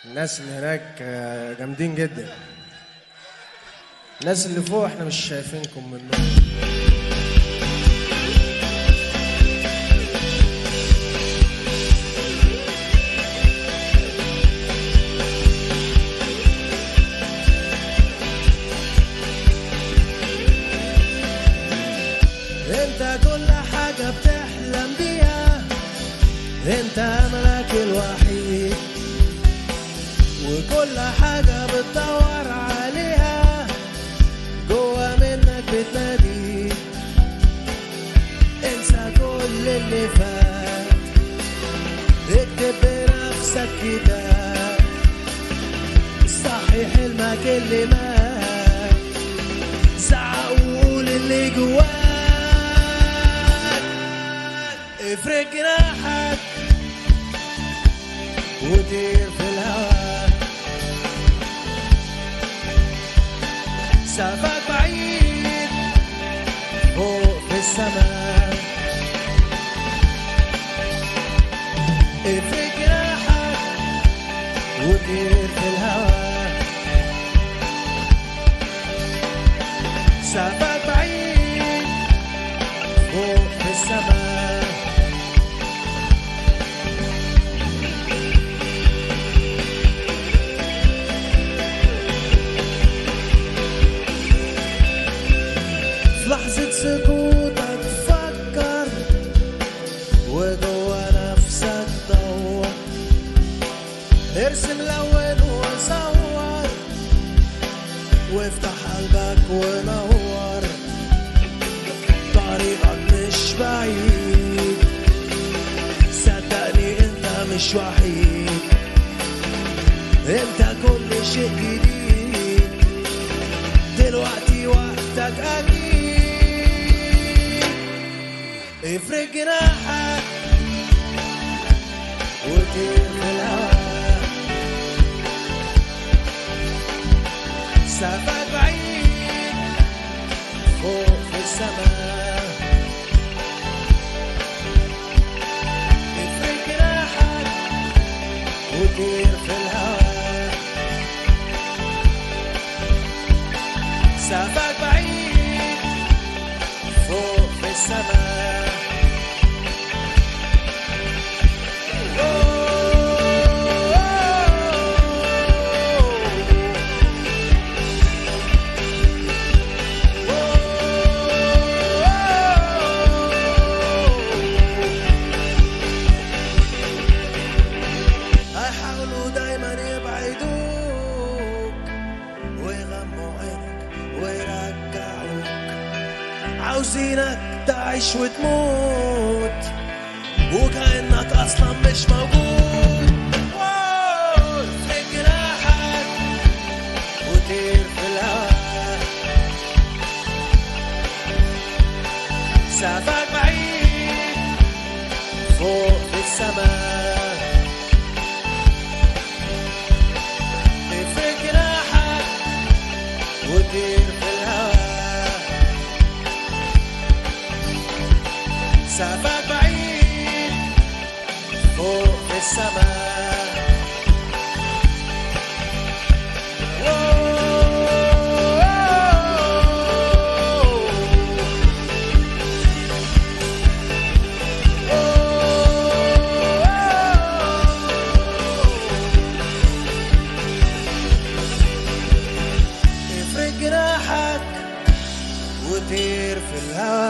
الناس اللي هناك آه، جامدين جدا الناس اللي فوق احنا مش شايفينكم منهم انت كل حاجة بتحلم بيها انت املك الوحيد وكل حاجة بتدور عليها جوا منك بتنادي انسى كل اللي فات اكتب بنفسك كتاب صحي حلمك اللي مات زعق وقول اللي جواك افرق جناحك وطير في الهواء سقفك بعيد فوق في السماء افرق جناحك وطير في الهواء سقفك بعيد فوق في السماء في لحظة سكوتك فكر وجوه نفسك دور ارسم لون وصور وافتح قلبك ونور طريقك مش بعيد صدقني انت مش وحيد انت كل شيء جديد دلوقتي وقتك اكيد افرق جناحك وطير في الهواء سقفك بعيد فوق في السماء افرق جناحك وطير في الهواء سقفك بعيد فوق في السماء هيحاولوا دايما يبعدوك ويغموا عينك ويرجعوك عاوزينك تعيش وتموت وكأنك أصلا مش موجود واو، افرد جناحك وطير في الهواء سقفك بعيد فوق في السماء افرد جناحك وطير في الهواء سقفك بعيد فوق في السماء افرد جناحك وطير في الهواء